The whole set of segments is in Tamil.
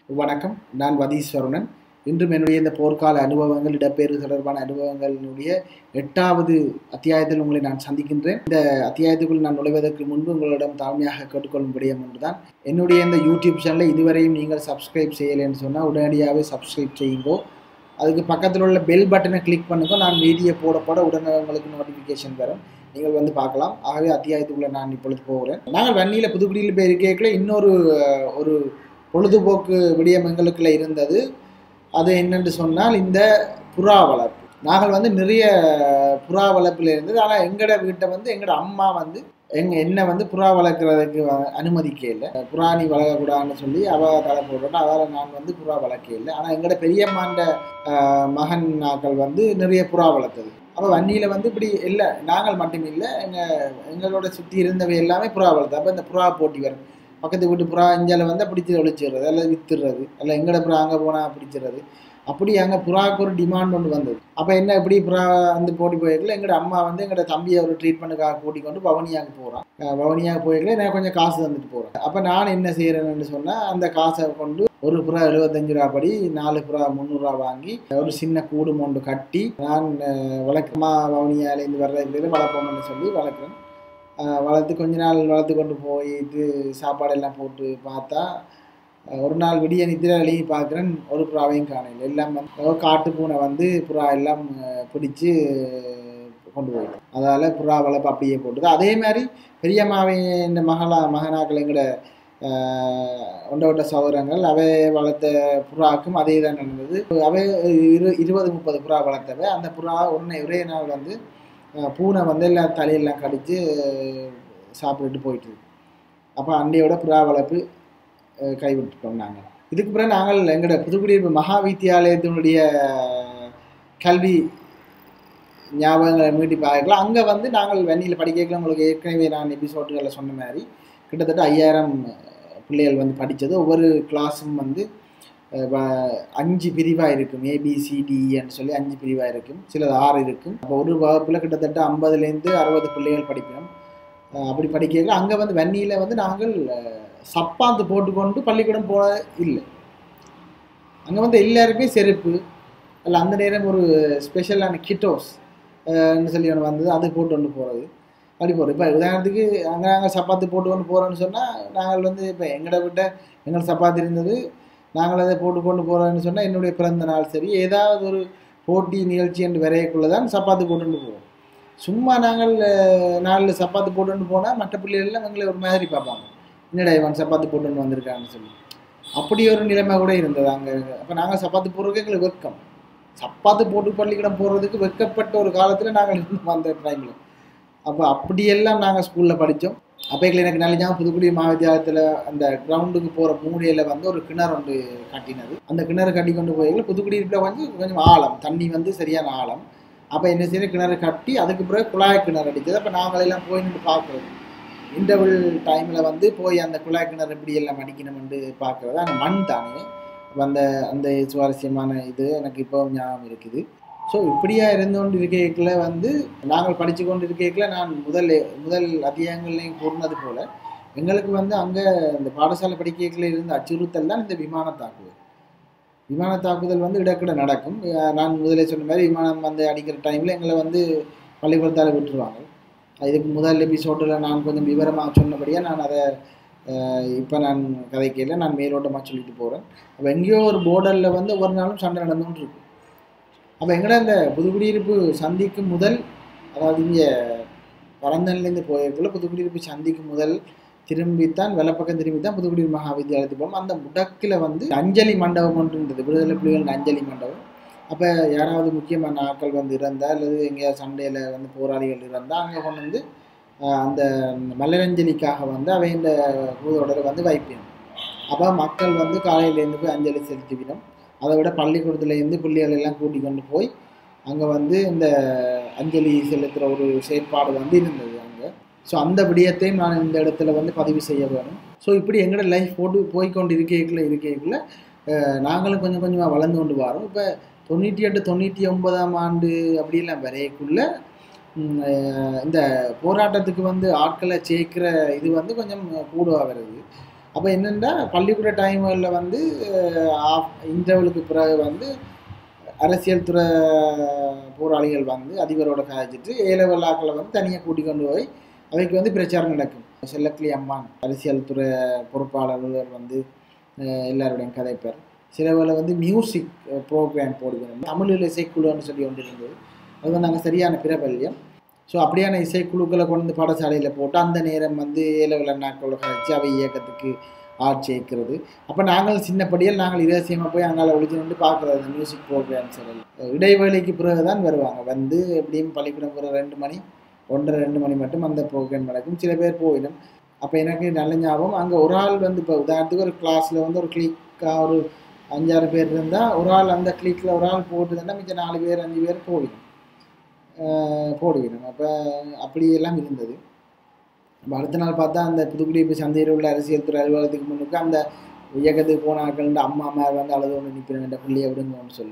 வணக்கம் நான் வதீஸ்வரனன் இன்றும் என்னுடைய இந்த போர்க்கால அனுபவங்கள் இடப்பெயர்வு தொடர்பான அனுபவங்களினுடைய எட்டாவது அத்தியாயத்தில் உங்களை நான் சந்திக்கின்றேன் இந்த அத்தியாயத்துக்குள் நான் நுழைவதற்கு முன்பு உங்களிடம் தாழ்மையாக கேட்டுக்கொள்ளும் விடயம் ஒன்றுதான் என்னுடைய இந்த யூடியூப் சேனலை இதுவரையும் நீங்கள் சப்ஸ்கிரைப் செய்யலைன்னு சொன்னால் உடனடியாகவே சப்ஸ்கிரைப் செய்யுங்கோ அதுக்கு பக்கத்தில் உள்ள பெல் பட்டனை கிளிக் பண்ணுங்க நான் வீடியோ போடப்பட உடனே உங்களுக்கு நோட்டிஃபிகேஷன் வரும் நீங்கள் வந்து பார்க்கலாம் ஆகவே அத்தியாயத்துக்குள்ளே நான் இப்பொழுது போகிறேன் நாங்கள் வன்னியில் புதுக்குடியில் போய் இருக்கேக்கில் இன்னொரு அஹ், ஒரு பொழுதுபோக்கு விடயம் எங்களுக்குள்ள இருந்தது அது என்னென்று சொன்னால் இந்த புறா வளர்ப்பு நாங்கள் வந்து நிறைய புறா வளர்ப்பில் இருந்தது ஆனால் எங்களோட வீட்டை வந்து எங்களோட அம்மா வந்து எங்க என்னை வந்து புறா வளர்க்குறதுக்கு வ- அனுமதிக்க இல்லை புறாணி வளர்க்கக்கூடாதுன்னு சொல்லி அவ தலை போட்டோம் அதால் நான் வந்து புறா வளர்க்க இல்லை ஆனால் எங்களோட பெரியம்மாண்ட ஆஹ், மகன் நாக்கள் வந்து நிறைய புறா வளர்த்தது அப்போ வன்னியில் வந்து இப்படி இல்லை நாங்கள் மட்டும் இல்லை எங்கள் எங்களோட சுற்றி இருந்தவை எல்லாமே புறா வளர்த்து அப்போ இந்த புறா போட்டி வரும் பக்கத்து வீட்டு புறா இஞ்சால வந்தால் பிடிச்சி ஒழிச்சிடுறது அல்லது வித்துடுறது அல்ல எங்கட புறா அங்கே போனால் பிடிச்சிடுறது அப்படி அங்கே புறாவுக்கு ஒரு டிமாண்ட் ஒன்று வந்தது அப்போ என்ன எப்படி புறா வந்து போட்டி போயிருக்கல எங்களோட அம்மா வந்து எங்களோட தம்பியை ஒரு ட்ரீட்மெண்ட்டுக்காக கூட்டிக் கொண்டு பவனியாவுக்கு போகிறான் பவனியாக போயிருக்கல நான் கொஞ்சம் காசு தந்துட்டு போகிறேன் அப்போ நான் என்ன செய்கிறேன்னு சொன்னால் அந்த காசை கொண்டு ஒரு புறா எழுபத்தஞ்சு ரூபா படி நாலு புறா முந்நூறுரூவா வாங்கி ஒரு சின்ன கூடு மொண்டு கட்டி நான் அஹ், வளர்க்கமா வவுனியாலேருந்து வர்ற இதுல வளர்ப்போம்னு சொல்லி வளர்க்குறேன் அஹ், வளர்த்து கொஞ்ச நாள் வளர்த்து கொண்டு போயிட்டு சாப்பாடெல்லாம் போட்டு பார்த்தா அஹ், ஒரு நாள் விடிய நித்திர எழுதி பார்க்குறேன் ஒரு புறாவையும் காணல எல்லாம் வந்து ஒரு காட்டு பூனை வந்து புறா எல்லாம் அஹ், பிடிச்சு அஹ், கொண்டு போயிடும் அதால் புறா வளர்ப்பு அப்படியே போட்டுது அதே மாதிரி பெரியம்மாவை இந்த மகளா மகனாக்கள் எங்கட ஒண்ட ஒட்ட சகோதரங்கள் அவை வளர்த்த புறாவுக்கும் அதே தான் நடந்தது அவை இரு இருபது முப்பது புறா வளர்த்தவை அந்த புறா உடனே ஒரே நாள் வந்து அஹ், பூனை வந்து எல்லாம் தலையெல்லாம் கடித்து சாப்பிட்டுட்டு போயிட்டு அப்போ அண்டையோட புறா வளர்ப்பு அஹ், கைவிட்டுட்டோம் நாங்கள் இதுக்கு பிறகு நாங்கள் எங்களோட புதுக்குடியிருப்பு மகா வித்தியாலயத்தினுடைய கல்வி ஞாபகங்களை மீட்டி பார்க்கலாம் அங்கே வந்து நாங்கள் வெண்ணியில் படிக்கல உங்களுக்கு ஏற்கனவே நான் எபிசோடுகளில் சொன்ன மாதிரி கிட்டத்தட்ட ஐயாயிரம் பிள்ளைகள் வந்து படித்தது ஒவ்வொரு கிளாஸும் வந்து அஹ், வ- அஞ்சு பிரிவாக இருக்கும் ஏபிசிடின்னு சொல்லி அஞ்சு பிரிவாக இருக்கும் சிலது ஆறு இருக்கும் அப்போ ஒரு வகுப்பில் கிட்டத்தட்ட ஐம்பதுலேருந்து அறுபது பிள்ளைகள் படிக்கணும் அஹ், அப்படி படிக்கல அங்கே வந்து வன்னியில் வந்து நாங்கள் அஹ், சப்பாத்து போட்டுக்கொண்டு பள்ளிக்கூடம் போக இல்லை அங்கே வந்து எல்லாருமே செருப்பு அல்ல அந்த நேரம் ஒரு ஸ்பெஷலான கிட்டோஸ் ன்னு சொல்லி ஒன்று வந்தது அது போட்டு கொண்டு போகிறது அப்படி போகிறோம் இப்போ உதாரணத்துக்கு அங்கே நாங்கள் சப்பாத்து போட்டு கொண்டு போகிறோன்னு சொன்னால் நாங்கள் வந்து இப்போ எங்கட விட்ட எங்கள் சப்பாத்தி இருந்தது நாங்கள் அதை போட்டு கொண்டு போகிறோன்னு சொன்னால் என்னுடைய பிறந்த நாள் சரி ஏதாவது ஒரு போட்டி நிகழ்ச்சி என்று வரையக்குள்ளே தான் சப்பாத்து போட்டுட்டு போவோம் சும்மா நாங்கள் அஹ், நாலு சப்பாத்து போட்டுட்டு போனால் மற்ற பிள்ளைகள்லாம் எங்களை ஒரு மாதிரி பார்ப்பாங்க என்னடா இவன் சப்பாத்து போட்டுன்னு வந்திருக்கான்னு சொல்லி அப்படி ஒரு நிலைமை கூட இருந்தது அங்கே அப்போ நாங்கள் சப்பாத்து போடுறதுக்கு எங்களுக்கு வெட்கம் சப்பாத்து போட்டு பள்ளிக்கூடம் போகிறதுக்கு வெட்கப்பட்ட ஒரு காலத்தில் நாங்கள் இருந்தோம் அந்த டைமில் அப்போ அப்படியெல்லாம் நாங்கள் ஸ்கூலில் படித்தோம் அப்போ எனக்கு நல்ல ஞாபகம் புதுக்குடி மகாவித்தியாலயத்தில் அந்த கிரவுண்டுக்கு போகிற மூலையில் வந்து ஒரு கிணறு ஒன்று கட்டினது அந்த கிணறு கட்டி கொண்டு போய் புதுக்குடியிருப்பில் வந்து கொஞ்சம் ஆழம் தண்ணி வந்து சரியான ஆழம் அப்போ என்ன செய்ய கிணறு கட்டி அதுக்கு பிறகு குழாய் கிணறு அடித்தது அப்போ நாங்களெல்லாம் போய் நின்று பார்க்குறது இன்டர்வல் டைமில் வந்து போய் அந்த குழாய் கிணறு எப்படி எல்லாம் அடிக்கணும்னு பார்க்குறது அங்கே மண் தானே அப்ப அந்த அந்த சுவாரஸ்யமான இது எனக்கு இப்போ ஞாபகம் இருக்குது ஸோ இப்படியா இருந்து கொண்டு இருக்கைக்குள்ள வந்து நாங்கள் படித்து கொண்டு இருக்கைக்குள்ள நான் முதல் முதல் அத்தியாயங்கள்லையும் கூறினது போல எங்களுக்கு வந்து அங்கே இந்த பாடசாலை படிக்கைக்குள்ள இருந்த அச்சுறுத்தல் தான் இந்த விமான தாக்குதல் விமான தாக்குதல் வந்து இடக்கிட நடக்கும் அஹ் நான் முதலே சொன்ன மாதிரி விமானம் வந்து அடிக்கிற டைமில் எங்களை வந்து பள்ளிக்கூடத்தால் விட்டுருவாங்க இதுக்கு முதல் எபிசோடில் நான் கொஞ்சம் விவரமாக சொன்னபடியாக நான் அதை இப்போ நான் கதைக்கையில் நான் மேலோட்டமாக சொல்லிட்டு போகிறேன் அப்போ எங்கேயோ ஒரு போர்டரில் வந்து ஒரு நாளும் சண்டை நடந்துகிட்டு இருக்கு அப்போ எங்கடா இந்த புதுக்குடியிருப்பு சந்திக்கு முதல் அதாவது இங்கே பரந்தன்லேருந்து போயிருக்குள்ள புதுக்குடியிருப்பு சந்திக்கு முதல் திரும்பித்தான் வெள்ளப்பக்கம் திரும்பித்தான் புதுக்குடியிருப்பு மகாவித்தியாலயத்துக்கு போகும் அந்த முடக்கில் வந்து அஞ்சலி மண்டபம் ஒன்று இருந்தது விடுதலை புலிகள் அஞ்சலி மண்டபம் அப்போ யாராவது முக்கியமான ஆட்கள் வந்து இறந்தால் அல்லது எங்கேயாவது சண்டையில் வந்து போராளிகள் இறந்தால் அங்கே கொண்டு வந்து ஆஹ், அந்த மலரஞ்சலிக்காக வந்து அவை இந்த பூதோடரை வந்து வைப்பேன் அப்போ மக்கள் வந்து காலையிலேருந்து போய் அஞ்சலி செலுத்திவிடும் அதை விட பள்ளிக்கூடத்துலேருந்து பிள்ளைகள் எல்லாம் கூட்டி கொண்டு போய் அங்கே வந்து இந்த அஞ்சலி செலுத்துகிற ஒரு செயற்பாடு வந்து இருந்தது அங்கே ஸோ அந்த விடயத்தையும் நான் இந்த இடத்துல வந்து பதிவு செய்ய வேணும் ஸோ இப்படி எங்களோட லைஃப் போட்டு போய்க்கொண்டு இருக்கைக்குள்ள இருக்கைக்குள்ள அஹ், நாங்களும் கொஞ்சம் கொஞ்சமாக வளர்ந்து கொண்டு வரோம் இப்போ தொண்ணூற்றி எட்டு தொண்ணூற்றி ஒன்பதாம் ஆண்டு அப்படியெல்லாம் வரையக்குள்ள ம், அஹ், இந்த போராட்டத்துக்கு வந்து ஆட்களை சேர்க்கிற இது வந்து கொஞ்சம் கூடுவா வருது அப்போ என்னென்னா பள்ளிக்கூட டைம்களில் வந்து ஆஃப் இன்டர்வலுக்கு பிறகு வந்து அரசியல் துறை போராளிகள் வந்து அதிபரோட கதைச்சிட்டு ஏலவல் ஆக்களை வந்து தனியாக கூட்டி கொண்டு போய் அவைக்கு வந்து பிரச்சாரம் நடக்கும் செல்லக்கிளி அம்மான் அரசியல் துறை பொறுப்பாளர்கள் வந்து அஹ், எல்லாருடையும் கதைப்பர் சில வேளை வந்து மியூசிக் ப்ரோக்ராம் போடுவோம் தமிழில் இசைக்குழுன்னு சொல்லி ஒன்று இருந்தது அது வந்து நாங்கள் சரியான பிரபல்யம் ஸோ அப்படியான இசைக்குழுக்களை கொண்டு வந்து பாடசாலையில் போட்டு அந்த நேரம் வந்து ஏலவல நாட்களோட கழிச்சு அவை இயக்கத்துக்கு ஆட்சி சேர்க்கிறது அப்போ நாங்கள் சின்னப்படியில் நாங்கள் இரகசியமாக போய் அங்கால ஒழிச்சு நின்று பார்க்குறது அந்த மியூசிக் ப்ரோக்ராம்ஸ் எல்லாம் இடைவேளைக்கு பிறகு தான் வருவாங்க வந்து எப்படியும் பள்ளிக்கூடம் ஒரு ரெண்டு மணி ஒன்றரை ரெண்டு மணி மட்டும் அந்த ப்ரோக்ராம் நடக்கும் சில பேர் போயிடும் அப்போ எனக்கு நல்ல ஞாபகம் அங்கே ஒரு ஆள் வந்து இப்போ உதாரணத்துக்கு ஒரு கிளாஸில் வந்து ஒரு கிளிக்காக ஒரு அஞ்சாறு பேர் இருந்தால் ஒரு ஆள் அந்த கிளிக்கில் ஒரு ஆள் போட்டுதுன்னா மிச்சம் நாலு பேர் அஞ்சு பேர் போயிடும் அஹ் போடுவிடும் அப்போ அப்படியெல்லாம் இருந்தது அப்ப அடுத்த நாள் பார்த்தா அந்த புதுக்குடியிருப்பு சந்தையில் உள்ள அரசியல் துறை அலுவலகத்துக்கு முன்னுக்கு அந்த இயக்கத்துக்கு போன ஆட்கள் அம்மா அம்மா வந்து அழுது ஒன்று நிற்கிறேன் என்ற பிள்ளையை விடுங்கன்னு சொல்லி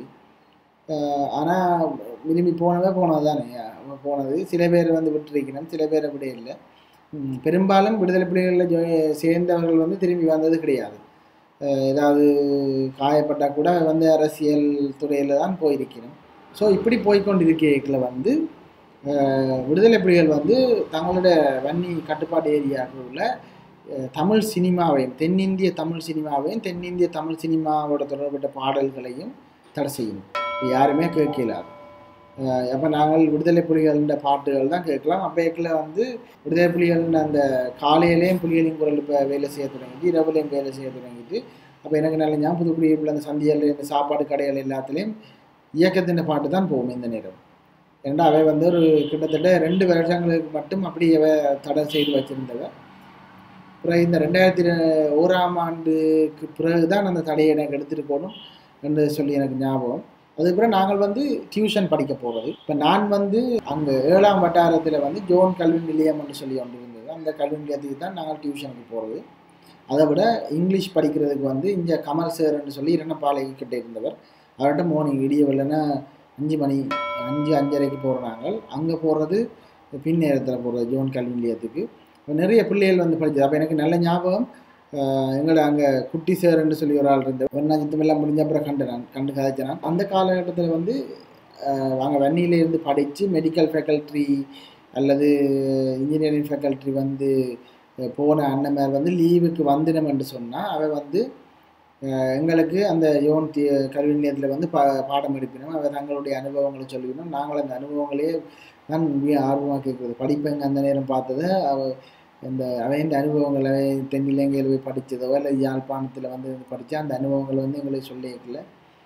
ஆனால் விரும்பி போனவே போனது தானே அவன் போனது சில பேர் வந்து விட்டுருக்கணும் சில பேர் அப்படி இல்லை ம், பெரும்பாலும் விடுதலை புலிகளில் ஜோ சேர்ந்தவர்கள் வந்து திரும்பி வந்தது கிடையாது அஹ் ஏதாவது காயப்பட்டால் கூட வந்து அரசியல் துறையில் தான் போயிருக்கணும் ஸோ இப்படி போய்க்கொண்டிருக்கையில் வந்து அஹ், விடுதலை புலிகள் வந்து தங்களுடைய வன்னி கட்டுப்பாட்டு ஏரியாவில் உள்ள அஹ், தமிழ் சினிமாவையும் தென்னிந்திய தமிழ் சினிமாவையும் தென்னிந்திய தமிழ் சினிமாவோட தொடர்பட்ட பாடல்களையும் தடை செய்யணும் இது யாருமே கேட்கலாது அப்போ நாங்கள் விடுதலை புலிகளின் பாட்டுகள் தான் கேட்கலாம் அப்போக்கில் வந்து விடுதலை புலிகளின் அந்த காலையிலேயும் புலிகளின் குரல் இப்போ வேலை செய்ய தொடங்கிட்டு இரவுலையும் வேலை செய்ய தொடங்கிட்டு அப்போ எனக்கு நல்ல ஞாபகம் புது குடியிருப்பில் அந்த சந்தியல் இந்த சாப்பாடு கடைகள் எல்லாத்துலேயும் இயக்கத்தின் பாட்டு தான் போகும் இந்த நேரம் ஏன்னா அவை வந்து ஒரு கிட்டத்தட்ட ரெண்டு வருஷங்களுக்கு மட்டும் அப்படி அவ தடை செய்து வச்சிருந்தவ அப்புறம் இந்த ரெண்டாயிரத்தி ரெ- ஓராம் ஆண்டுக்கு பிறகு தான் அந்த தடையை எனக்கு எடுத்துகிட்டு போகணும் என்று சொல்லி எனக்கு ஞாபகம் அதுக்கப்புறம் நாங்கள் வந்து டியூஷன் படிக்க போகிறது இப்போ நான் வந்து அங்கே ஏழாம் வட்டாரத்தில் வந்து ஜோன் கல்வி நிலையம் என்று சொல்லி ஒன்று இருந்தது அந்த கல்வி நிலையத்துக்கு தான் நாங்கள் டியூஷனுக்கு போகிறது அதை விட இங்கிலீஷ் படிக்கிறதுக்கு வந்து இங்கே கமல் சேர்ன்னு சொல்லி இரண்டப்பாளைய கிட்ட இருந்தவர் அவர்கிட்ட மார்னிங் விடிய வெள்ளனா அஞ்சு மணி அஞ்சு அஞ்சரைக்கு போகிறோம் நாங்கள் அங்கே போகிறது பின் நேரத்தில் போகிறது ஜோன் கல்வி நிலையத்துக்கு இப்ப நிறைய பிள்ளைகள் வந்து படிச்சது அப்போ எனக்கு நல்ல ஞாபகம் ஆஹ் எங்களை அங்கே குட்டி சேர்ன்னு சொல்லி ஒரு ஆள் இருந்தது ஒன்னாஞ்சத்தம் எல்லாம் முடிஞ்ச அப்புறம் கண்டு நான் கண்டு கதைச்சேன் நான். அந்த காலகட்டத்தில் வந்து நாங்கள் வன்னியில இருந்து படித்து மெடிக்கல் ஃபேக்கல்ட்ரி அல்லது இன்ஜினியரிங் ஃபேக்கல்ட்ரி வந்து அஹ், போன அண்ணன் வந்து லீவுக்கு வந்துடும் என்று சொன்னால் அவ வந்து அஹ், எங்களுக்கு அந்த யோன் தி கல்வி நிலையத்தில் வந்து பா பாடம் எடுப்பினோம் அவ தங்களுடைய அனுபவங்களை சொல்லிக்கணும் நாங்கள் அந்த அனுபவங்களே தான் மிக ஆர்வமாக கேட்குறது படிப்பேங்க அந்த நேரம் பார்த்ததை அவ இந்த அவையின் அனுபவங்களை தென்னிலங்கையில் போய் படித்ததோ இல்லை யாழ்ப்பாணத்தில் வந்து படித்த அந்த அனுபவங்களை வந்து எங்களுக்கு சொல்லியிருக்கல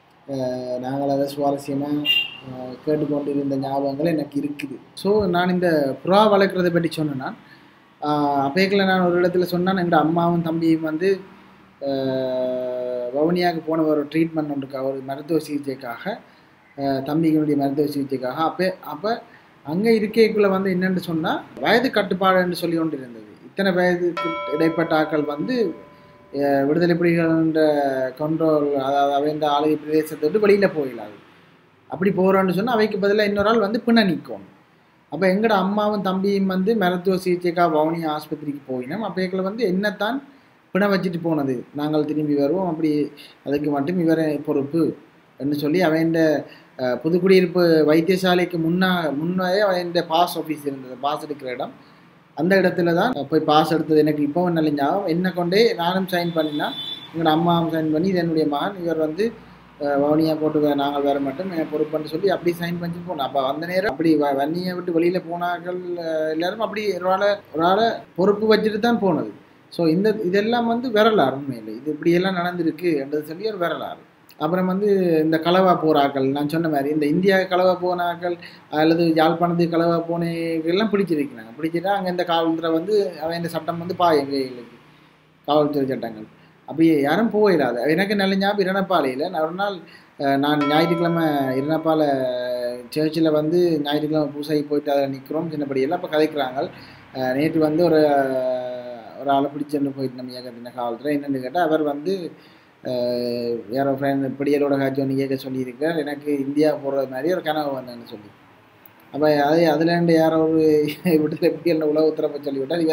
நாங்கள் அதை சுவாரஸ்யமாக கேட்டுக்கொண்டு இருந்த ஞாபகங்கள் எனக்கு இருக்குது ஸோ நான் இந்த புறா வளர்க்குறதை பற்றி சொன்னேன்னா அப்பேக்கில் நான் ஒரு இடத்துல சொன்னேன் எங்கள் அம்மாவும் தம்பியும் வந்து ஆஹ், வவுனியாவுக்கு போன ஒரு ட்ரீட்மெண்ட் ஒன்றுக்காக ஒரு மருத்துவ சிகிச்சைக்காக ஆஹ், தம்பிகளுடைய மருத்துவ சிகிச்சைக்காக அப்போ அப்போ அங்கே இருக்கைக்குள்ளே வந்து என்னென்னு சொன்னால் வயது கட்டுப்பாடுன்னு சொல்லி கொண்டு இருந்தது இத்தனை வயதுக்கு இடைப்பட்ட ஆட்கள் வந்து அஹ், விடுதலை புலிகள கண்ட்ரோல் அதாவது அவைந்த ஆளுகை பிரதேசத்தை விட்டு வெளியில் போயிடாது அப்படி போகிறோன்னு சொன்னால் அவைக்கு பதிலாக இன்னொரு ஆள் வந்து பின்ன நிற்கும் அப்போ எங்களோட அம்மாவும் தம்பியும் வந்து மருத்துவ சிகிச்சைக்காக வவுனியா ஆஸ்பத்திரிக்கு போயினோம் அப்போக்கில் வந்து என்னத்தான் பிண வச்சுட்டு போனது நாங்கள் திரும்பி வருவோம் அப்படி அதுக்கு மட்டும் இவரே பொறுப்பு என்று சொல்லி அவன் புதுக்குடியிருப்பு வைத்தியசாலைக்கு முன்னா முன்னே அவன் பாஸ் ஆஃபீஸ் இருந்தது பாஸ் எடுக்கிற இடம் அந்த இடத்துல தான் போய் பாஸ் எடுத்தது எனக்கு இப்போ நல்ல ஞாபகம் என்ன கொண்டே நானும் சைன் பண்ணினா எங்களோட அம்மாவும் சைன் பண்ணி இது என்னுடைய மகன் இவர் வந்து அஹ், வவுனியா போட்டு வே- நாங்கள் வேற மட்டும் என் பொறுப்புன்னு சொல்லி அப்படி சைன் பண்ணி போனோம் அப்போ அந்த நேரம் அப்படி வ- வன்னியை விட்டு வெளியில் போனார்கள் அஹ், எல்லாரும் அப்படி ஒரு ஆளை ஒரு ஆளை பொறுப்பு வச்சுட்டு தான் போனது ஸோ இந்த இதெல்லாம் வந்து வரலாறு உண்மையில் இது இப்படியெல்லாம் நடந்திருக்கு என்றது சொல்லி ஒரு வரலாறு அப்புறம் வந்து இந்த கலவா போராக்கள் நான் சொன்ன மாதிரி இந்த இந்தியா கலவா போனாக்கள் அல்லது யாழ்ப்பாணத்துக்கு கலவா போனெல்லாம் பிடிச்சிருக்கிறாங்க பிடிச்சிட்டா அங்கே இந்த காவல்துறை வந்து அவன் இந்த சட்டம் வந்து பாயும் வேலைக்கு காவல்துறை சட்டங்கள் அப்படியே யாரும் போயிடாது எனக்கு நல்ல ஞாபகம் இரணப்பாலையில் நான் ஒரு நாள் அஹ், நான் ஞாயிற்றுக்கிழமை இரணப்பாலை சர்ச்சில் வந்து ஞாயிற்றுக்கிழமை பூசைக்கு போயிட்டு அதில் நிற்கிறோம் சின்னப்படியெல்லாம் இப்போ கதைக்கிறாங்க அஹ், நேற்று வந்து ஒரு அஹ், ஒரு ஆளை பிடிச்சிருந்து போயிட்டு நம்ம இயக்கத்தின காவல்துறை என்னென்னு கேட்டால் அவர் வந்து அஹ், வேற ஃப்ரெண்ட் படியலோட காட்சி ஒன்று கேட்க சொல்லியிருக்கார் எனக்கு இந்தியா போகிறது மாதிரி ஒரு கனவு வந்தேன்னு சொல்லி அப்போ அது அதுலேருந்து யாரோ ஒரு விடுதலை புலிகள் உலக உத்தரவை சொல்லிவிட்டார் இவர்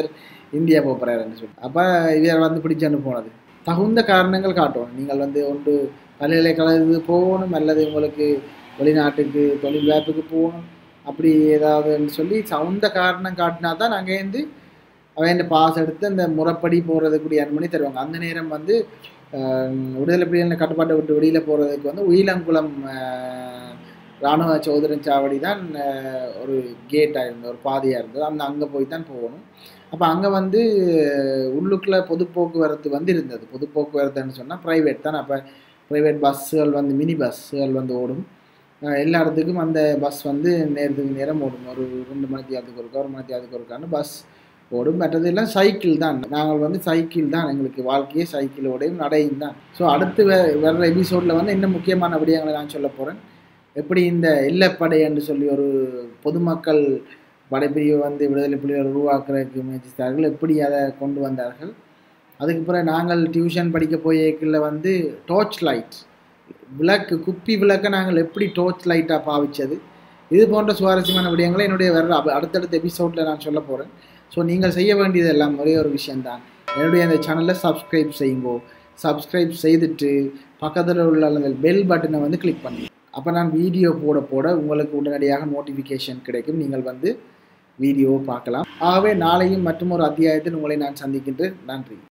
இந்தியா போகிறாருன்னு சொல்லி அப்போ இவர் வந்து பிடிச்சன்னு போனது தகுந்த காரணங்கள் காட்டணும் நீங்கள் வந்து ஒன்று பல்கலைக்கழகத்துக்கு போகணும் அல்லது உங்களுக்கு வெளிநாட்டுக்கு தொழில் வாய்ப்புக்கு போகணும் அப்படி ஏதாவதுன்னு சொல்லி தகுந்த காரணம் காட்டினா தான் நாங்கள் வந்து அவன் பாஸ் எடுத்து அந்த முறைப்படி போகிறதுக்குரிய அனுமதி தருவாங்க அந்த நேரம் வந்து ஆஹ், விடுதலை புலிகளின் கட்டுப்பாட்டை விட்டு வெளியில் போகிறதுக்கு வந்து உயிலங்குளம் ஆஹ், இராணுவ சோதரன் சாவடி தான் ஆஹ், ஒரு கேட்டாக இருந்தது ஒரு பாதையாக இருந்தது அந்த அங்கே போய் தான் போகணும் அப்போ அங்கே வந்து உள்ளுக்குள்ளே பொது போக்குவரத்து வந்து இருந்தது பொது போக்குவரத்துன்னு சொன்னால் ப்ரைவேட் தான் அப்போ ப்ரைவேட் பஸ்ஸுகள் வந்து மினி பஸ்ஸுகள் வந்து ஓடும் அஹ் எல்லா இடத்துக்கும் அந்த பஸ் வந்து நேரத்துக்கு நேரம் ஓடும் ஒரு ரெண்டு மணிக்கு அதுக்கு ஒருக்கா ஒரு மணிக்கு அதுக்கு ஒருக்கான்னு பஸ் ஓடும் மற்றதெல்லாம் சைக்கிள் தான் நாங்கள் வந்து சைக்கிள் தான் எங்களுக்கு வாழ்க்கையே சைக்கிளோடையும் நடையும் தான் ஸோ அடுத்து வே வர்ற எபிசோடில் வந்து இன்னும் முக்கியமான விடயங்களை நான் சொல்ல போகிறேன் எப்படி இந்த இல்லப்படை என்று சொல்லி ஒரு பொதுமக்கள் படைப்பிரிவை வந்து விடுதலை புலிகள் உருவாக்குறதுக்கு முயற்சித்தார்கள் எப்படி அதை கொண்டு வந்தார்கள் அதுக்கு பிறகு நாங்கள் டியூஷன் படிக்க போயிருக்கில் வந்து டார்ச் லைட் விளக்கு குப்பி விளக்கை நாங்கள் எப்படி டார்ச் லைட்டாக பாவிச்சது இது போன்ற சுவாரஸ்யமான விடயங்களை என்னுடைய வர்ற அப- அடுத்தடுத்த எபிசோடில் நான் சொல்ல போகிறேன் ஸோ நீங்கள் செய்ய வேண்டியது எல்லாம் ஒரே ஒரு விஷயம்தான் என்னுடைய அந்த சேனலில் சப்ஸ்கிரைப் செய்யுங்கோ சப்ஸ்கிரைப் செய்துட்டு பக்கத்தில் உள்ள அந்த பெல் பட்டனை வந்து கிளிக் பண்ணுங்க அப்போ நான் வீடியோ போட போட உங்களுக்கு உடனடியாக நோட்டிஃபிகேஷன் கிடைக்கும் நீங்கள் வந்து வீடியோ பார்க்கலாம் ஆகவே நாளையும் மற்றும் ஒரு அத்தியாயத்தில் உங்களை நான் சந்திக்கின்றேன் நன்றி